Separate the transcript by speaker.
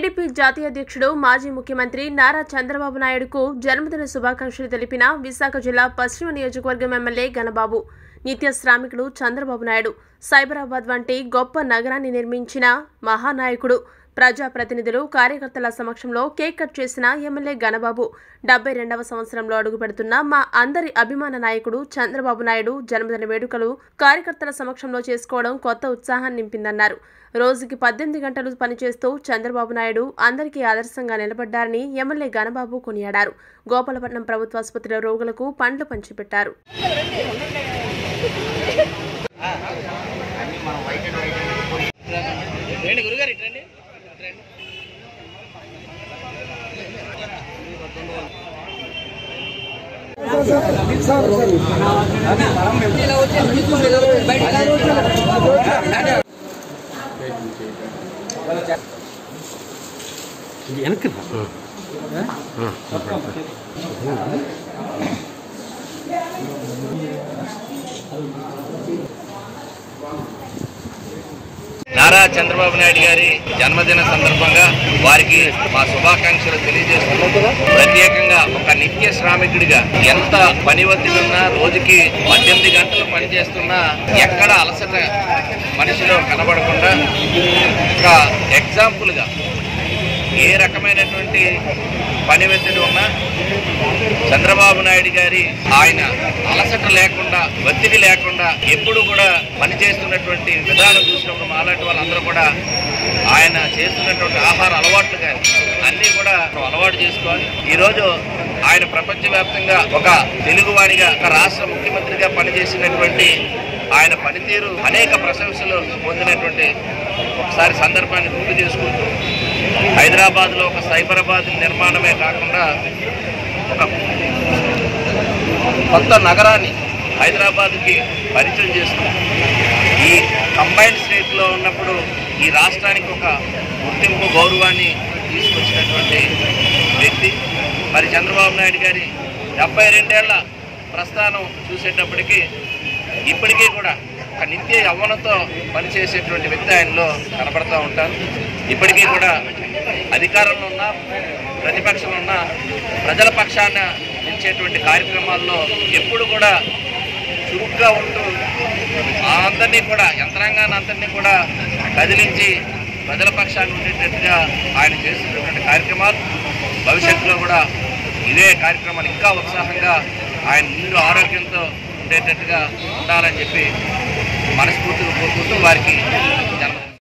Speaker 1: TDP జాతీయ అధ్యక్షుడు మాజీ ముఖ్యమంత్రి నారా చంద్రబాబు నాయుడుకు జన్మదిన శుభాకాంక్షలు తెలిపిన విశాఖ జిల్లా పశ్చిమ నియోజకవర్గం ఎమ్మెల్యే గణబాబు నిత్య శ్రామికుడు చంద్రబాబు నాయుడు సైబరాబాద్ వంటి గొప్ప నగరాన్ని నిర్మించిన మహానాయకుడు ప్రజాప్రతినిధులు కార్యకర్తల సమక్షంలో కేక్ కట్ చేసిన ఎమ్మెల్యే గణబాబు డెబ్బై రెండవ సంవత్సరంలో అడుగుపెడుతున్న మా అందరి అభిమాన నాయకుడు చంద్రబాబు నాయుడు జన్మదిన వేడుకలు కార్యకర్తల సమక్షంలో చేసుకోవడం కొత్త ఉత్సాహాన్ని నింపిందన్నారు రోజుకి పద్దెనిమిది గంటలు పనిచేస్తూ చంద్రబాబు నాయుడు అందరికీ ఆదర్శంగా నిలబడ్డారని ఎమ్మెల్యే గణబాబు కొనియాడారు గోపాలపట్నం ప్రభుత్వ ఆసుపత్రిలో రోగులకు పండ్లు పంచిపెట్టారు
Speaker 2: రండి గురుగారు ఇటు రండి ఇటు రండి
Speaker 3: వెనక్కి రా.
Speaker 2: నారా చంద్రబాబు నాయుడు గారి జన్మదిన సందర్భంగా వారికి మా శుభాకాంక్షలు తెలియజేస్తున్నాం ప్రత్యేకంగా ఒక నిత్య శ్రామికుడిగా ఎంత పని ఒత్తిడి ఉన్నా రోజుకి పద్దెనిమిది గంటలు పనిచేస్తున్నా ఎక్కడ అలసట మనిషిలో కనబడకుండా ఒక ఎగ్జాంపుల్గా ఏ రకమైనటువంటి పని ఒత్తిడి ఉన్నా చంద్రబాబు నాయుడు గారి ఆయన అలసట లేకుండా ఒత్తిడి లేకుండా ఎప్పుడు కూడా పనిచేస్తున్నటువంటి విధానం చూసినప్పుడు మాలాంటి వాళ్ళందరూ కూడా ఆయన చేస్తున్నటువంటి ఆహార అలవాట్లు కానీ అన్నీ కూడా అలవాటు చేసుకోవాలి ఈరోజు ఆయన ప్రపంచవ్యాప్తంగా ఒక తెలుగువాడిగా ఒక రాష్ట్ర ముఖ్యమంత్రిగా పనిచేసినటువంటి ఆయన పనితీరు అనేక ప్రశంసలు పొందినటువంటి ఒకసారి సందర్భాన్ని గుర్తు చేసుకుంటూ హైదరాబాద్లో ఒక సైబరాబాద్ నిర్మాణమే కాకుండా ఒక కొత్త నగరాన్ని హైదరాబాద్కి పరిచయం చేస్తున్నాం ఈ కంబైన్డ్ స్టేట్లో ఉన్నప్పుడు ఈ రాష్ట్రానికి ఒక గుర్తింపు గౌరవాన్ని తీసుకొచ్చినటువంటి వ్యక్తి మరి చంద్రబాబు నాయుడు గారి డెబ్బై రెండేళ్ల ప్రస్థానం చూసేటప్పటికి ఇప్పటికీ కూడా ఒక నిత్య యవ్వనతో పనిచేసేటువంటి వ్యక్తి ఆయనలో కనబడుతూ ఉంటారు ఇప్పటికీ కూడా అధికారంలో ఉన్న ప్రతిపక్షంలో ఉన్న ప్రజల పక్షాన నిలిచేటువంటి కార్యక్రమాల్లో ఎప్పుడు కూడా చురుగ్గా ఉంటూ ఆ అందరినీ కూడా యంత్రాంగాన్ని అందరినీ కూడా కదిలించి ప్రజల పక్షాన్ని ఉండేటట్టుగా ఆయన చేస్తున్నటువంటి కార్యక్రమాలు భవిష్యత్తులో కూడా ఇవే కార్యక్రమాలు ఇంకా ఉత్సాహంగా ఆయన నిండు ఆరోగ్యంతో ఉండేటట్టుగా ఉండాలని చెప్పి మనస్ఫూర్తిగా కోరుకుంటూ వారికి